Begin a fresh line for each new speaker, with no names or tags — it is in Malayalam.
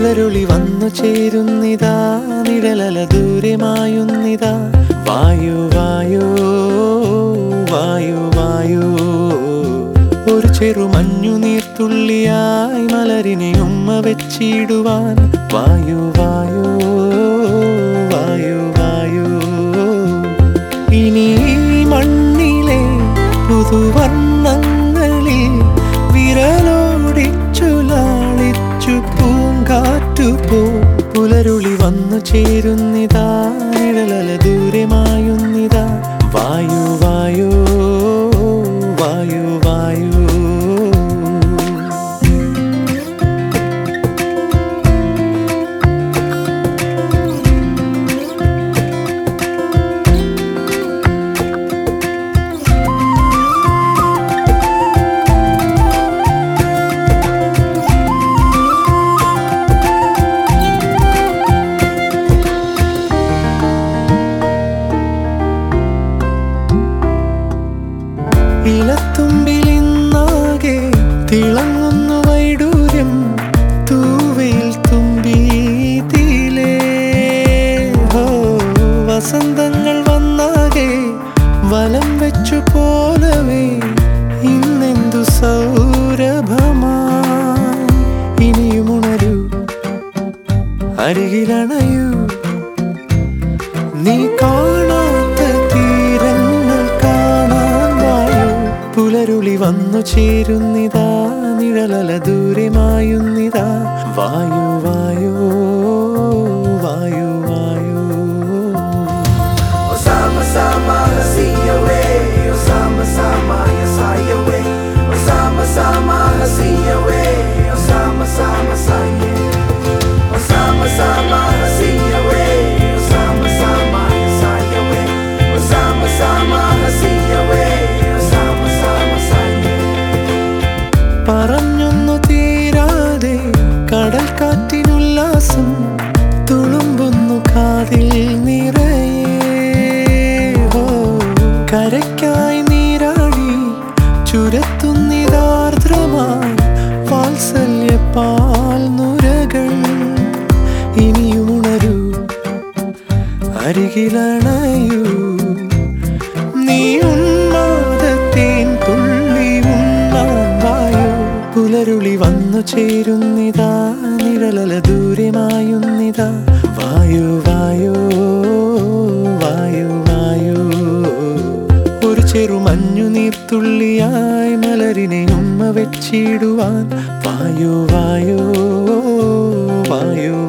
പുലരുളി വന്നു ചേരുന്നിതാ നിഴലല ദൂരമായുന്നിതാ വായു വായു വായു വായു ഒരു ചെറു മഞ്ഞു നീർത്തുള്ളിയായി മലരിനെ ഉമ്മ വെച്ചിടുവാൻ വായു വായു വായു വായു ഇനി ഈ മണ്ണിലെ പുതുവർണ്ണങ്ങളിൽ വിരലോടിച്ചു ലാളിച്ചു പൂങ്കാറ്റു പോ പുലരുളി വന്നു ചേരുന്നിതാ നിഴലല ദൂരമായുന്നിതാ വായു വായു വായു വായു ഇലത്തുമ്പിലിന്നാകെ തിളങ്ങുന്നു വൈഡൂര്യം തൂവയിൽ തുമ്പി തീലേ ഹോ വസന്തങ്ങൾ വന്നാകെ വലം വെച്ചു പോലവേ ഇന്നെന്തു സൗരഭമാ ഇനിയുമുണരൂ അരികിലണയൂ നീ കാണാത്ത തീരങ്ങൾ കാണാൻ വായു പുലരുളി വന്നു ചേരുന്നിതാ നിഴലല ദൂരമായുന്നിതാ വായു വായു വായു വായു
Osama sama hasiyawe Osama sama yasayawe Osama sama hasiyawe Osama sama saye Osama sama hasiyawe Osama sama yasayawe Osama sama hasiyawe Osama sama saye
പറഞ്ഞൊന്നു തീരാതെ കടൽ കാറ്റിനുല്ലാസം തുളുമ്പുന്നു കാതിൽ നിറയെ ഹോ, കരയ്ക്കായി നീരാടി ചുരത്തുന്നിതാർദ്രമായി വാത്സല്യ പാൽ നുരകൾ ഇനിയുണരൂ അരികിലണയൂ നീ ഉന്മാദത്തേൻ തുള്ളി ഉണ്ണാൻ വായു പുലരുളി വന്നു ചേരുന്നിതാ നിഴലല ദൂരമായുന്നിതാ വായു വായു വായു വായു ഒരു ചെറു മഞ്ഞു നീർത്തുള്ളിയായി മലരിനെ ഉമ്മ വെച്ചിടുവാൻ വായു വായു വായു